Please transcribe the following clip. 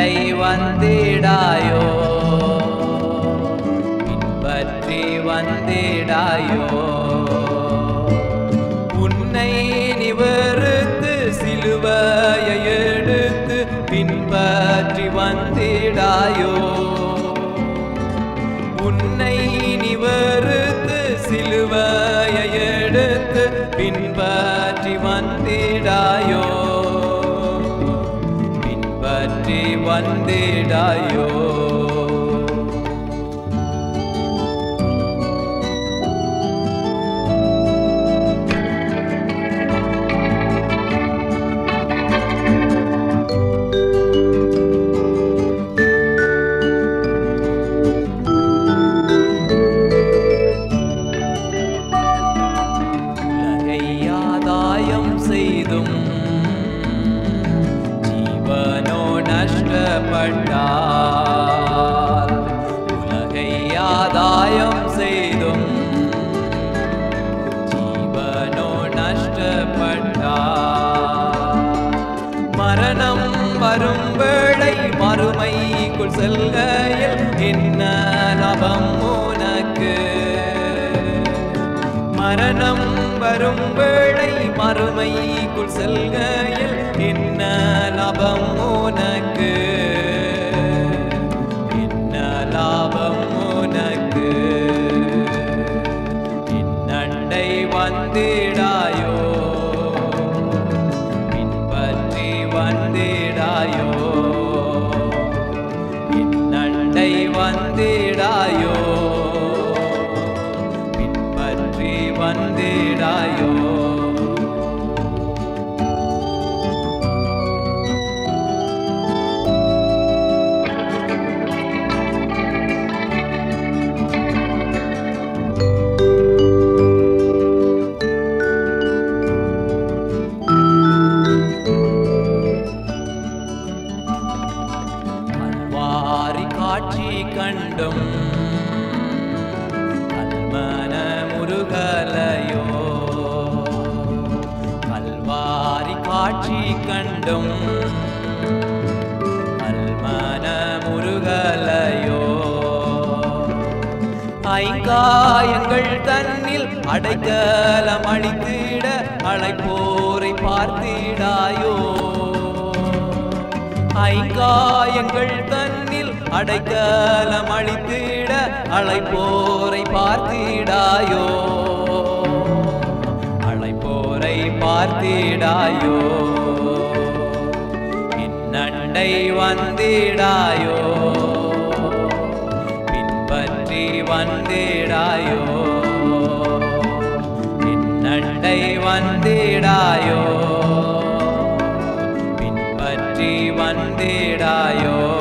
அண்டை வந்திடாயோ பின்பற்றி வந்திடாயோ உன்னை நிவருத்து சிலுவையை எடுத்து பின்பற்றி வந்திடாயோ உன்னை நிவருத்து சிலுவையை எடுத்து பின்பற்றி வந்திடாயோ பின்பற்றி வந்திடாயோ உலகை ஆதாயம் செய்தும் ஜீவனோ நஷ்டப்பட்டால் உலகை ஆதாயம் செய்தும் ஜீவனோ நஷ்டப்பட்டால் மரணம் வரும் வேளை மறுமைக்குள் செல்கையில் என்ன லாபம் உனக்கு மரணம் வரும் வேளை மறுமைக்குள் செல்கையில் என்ன லாபம் உனக்கு என்ன லாபம் உனக்கு இன்னண்டை வந்திடாயோ பின்பற்றி வந்திடாயோ இன்னண்டை வந்திடாயோ பின்பற்றி வந்திடாயோ கல்வாரி காட்சி கண்டும் கல்மன முருகலையோ கல்வாரி காட்சி கண்டும் கல்மன முருகலையோ ஐங்காயங்கள் தன்னில் அடைக்கலம் அளித்திட அழைப்போரை பார்த்திடாயோ ஐங்காயங்கள் தன்னில் அடைக்கலம் அளித்திட அழைப்போரை பார்த்திடாயோ அழைப்போரை பார்த்திடாயோ இன்னண்டை வந்திடாயோ பின்பற்றி வந்திடாயோ இன்னண்டை வந்திடாயோ பின்பற்றி வந்திடாயோ